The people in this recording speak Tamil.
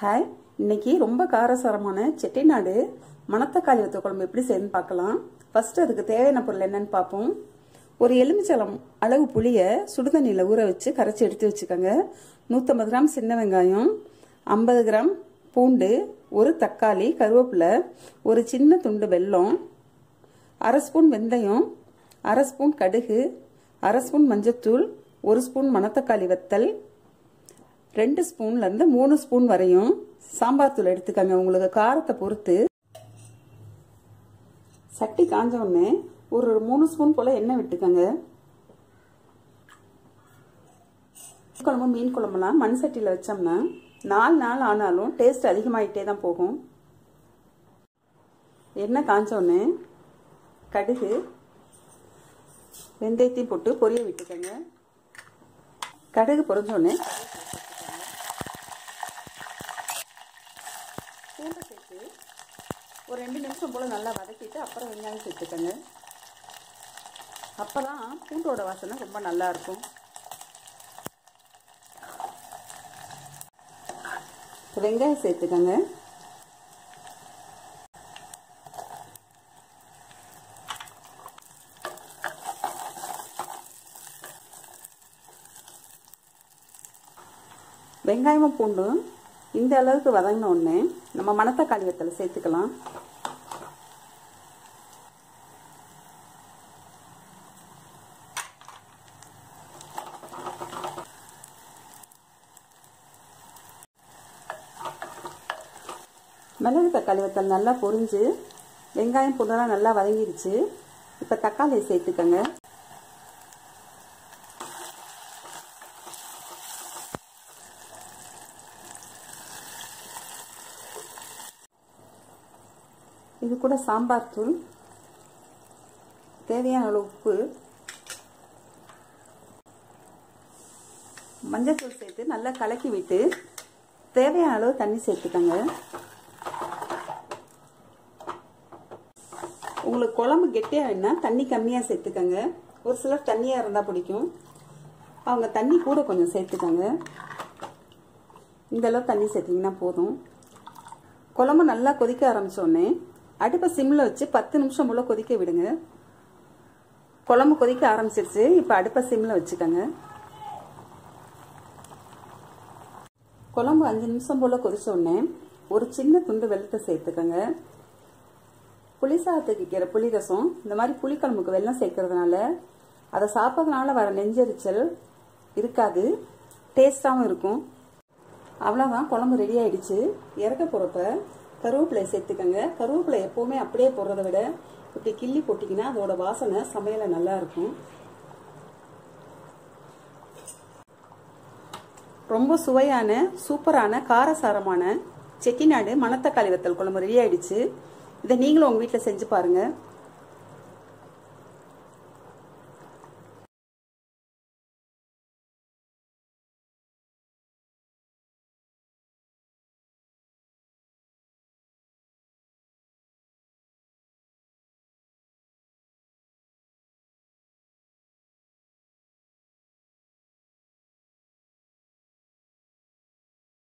ஹாய் இன்னைக்கு ரொம்ப காரசாரமான செட்டிநாடு மணத்தக்காளி வத்த குழம்பு எப்படி செய்யணும்னு பார்க்கலாம் ஃபர்ஸ்ட் அதுக்கு தேவையான பொருள் என்னன்னு பார்ப்போம் ஒரு எலுமிச்சலம் அளவு புளியை சுடுதண்ணியில் ஊற வச்சு கரைச்சி எடுத்து வச்சுக்கோங்க நூற்றம்பது கிராம் சின்ன வெங்காயம் ஐம்பது கிராம் பூண்டு ஒரு தக்காளி கருவேப்பிலை ஒரு சின்ன துண்டு வெல்லம் அரை ஸ்பூன் வெந்தயம் அரை ஸ்பூன் கடுகு அரை ஸ்பூன் மஞ்சத்தூள் ஒரு ஸ்பூன் மணத்தக்காளி வத்தல் ரெண்டு ஸ்பூன்லேருந்து மூணு ஸ்பூன் வரையும் சாம்பார் தூள் எடுத்துக்கோங்க உங்களுக்கு காரத்தை பொறுத்து சட்டி காஞ்ச உடனே ஒரு மூணு ஸ்பூன் போல் எண்ணெய் விட்டுக்கோங்க குழம்பு மீன் குழம்புலாம் மண் சட்டியில் வச்சோம்னா நாலு நாள் ஆனாலும் டேஸ்ட் அதிகமாகிட்டே தான் போகும் எண்ணெய் காஞ்ச உடனே கடுகு வெந்தயத்தையும் போட்டு பொரிய விட்டுக்கோங்க கடுகு பொரிஞ்சோடனே பூண்டை சேர்த்து ஒரு ரெண்டு நிமிஷம் போல் நல்லா வதக்கிட்டு அப்புறம் வெங்காயம் சேர்த்துக்கோங்க அப்போ தான் பூண்டோட வாசனை ரொம்ப நல்லா இருக்கும் வெங்காயம் சேர்த்துக்கோங்க வெங்காயமும் பூண்டும் இந்த அளவுக்கு வதங்கின உடனே நம்ம மணத்தக்காளி வத்தலை சேர்த்துக்கலாம் மிளகு தக்காளி வத்தல் நல்லா பொரிஞ்சு வெங்காயம் பூண்டெல்லாம் நல்லா வதங்கிடுச்சு இப்போ தக்காளியை சேர்த்துக்கோங்க இது கூட சாம்பார் தூள் தேவையான அளவு உப்பு மஞ்சத்தூள் சேர்த்து நல்லா கலக்கி விட்டு தேவையான அளவு தண்ணி சேர்த்துக்கோங்க உங்களுக்கு குழம்பு கெட்டியாக வேணா தண்ணி கம்மியாக சேர்த்துக்கோங்க ஒரு சிலர் தண்ணியாக இருந்தால் பிடிக்கும் அவங்க தண்ணி கூட கொஞ்சம் சேர்த்துக்கோங்க இந்த அளவு தண்ணி சேர்த்திங்கன்னா போதும் குழம்பு நல்லா கொதிக்க ஆரம்பித்தோடனே அடுப்பை சிம்மில் வச்சு பத்து நிமிஷம் போல் கொதிக்க விடுங்க குழம்பு கொதிக்க ஆரம்பிச்சிருச்சு இப்போ அடுப்பை சிம்மில் வச்சுக்கோங்க குழம்பு அஞ்சு நிமிஷம் போல் கொதிச்சோடனே ஒரு சின்ன துண்டு வெள்ளத்தை சேர்த்துக்கோங்க புளி சாதத்துக்கு வைக்கிற புளி ரசம் இந்த மாதிரி புளிக்குழம்புக்கு வெள்ளம் சேர்க்கறதுனால அதை சாப்பிட்றதுனால வர நெஞ்சரிச்சல் இருக்காது டேஸ்டாகவும் இருக்கும் அவ்வளோதான் குழம்பு ரெடி ஆயிடுச்சு இறக்க போகிறப்ப கருவேப்பிலை சேர்த்துக்கோங்க கருவேப்பிலை எப்போவுமே அப்படியே போடுறத விட இப்படி கிள்ளி போட்டிங்கன்னா அதோட வாசனை சமையலில் நல்லா இருக்கும் ரொம்ப சுவையான சூப்பரான காரசாரமான செட்டிநாடு மணத்தக்காளி வத்தல் குழம்பு ரெடி ஆயிடுச்சு இதை நீங்களும் உங்கள் வீட்டில் செஞ்சு பாருங்கள்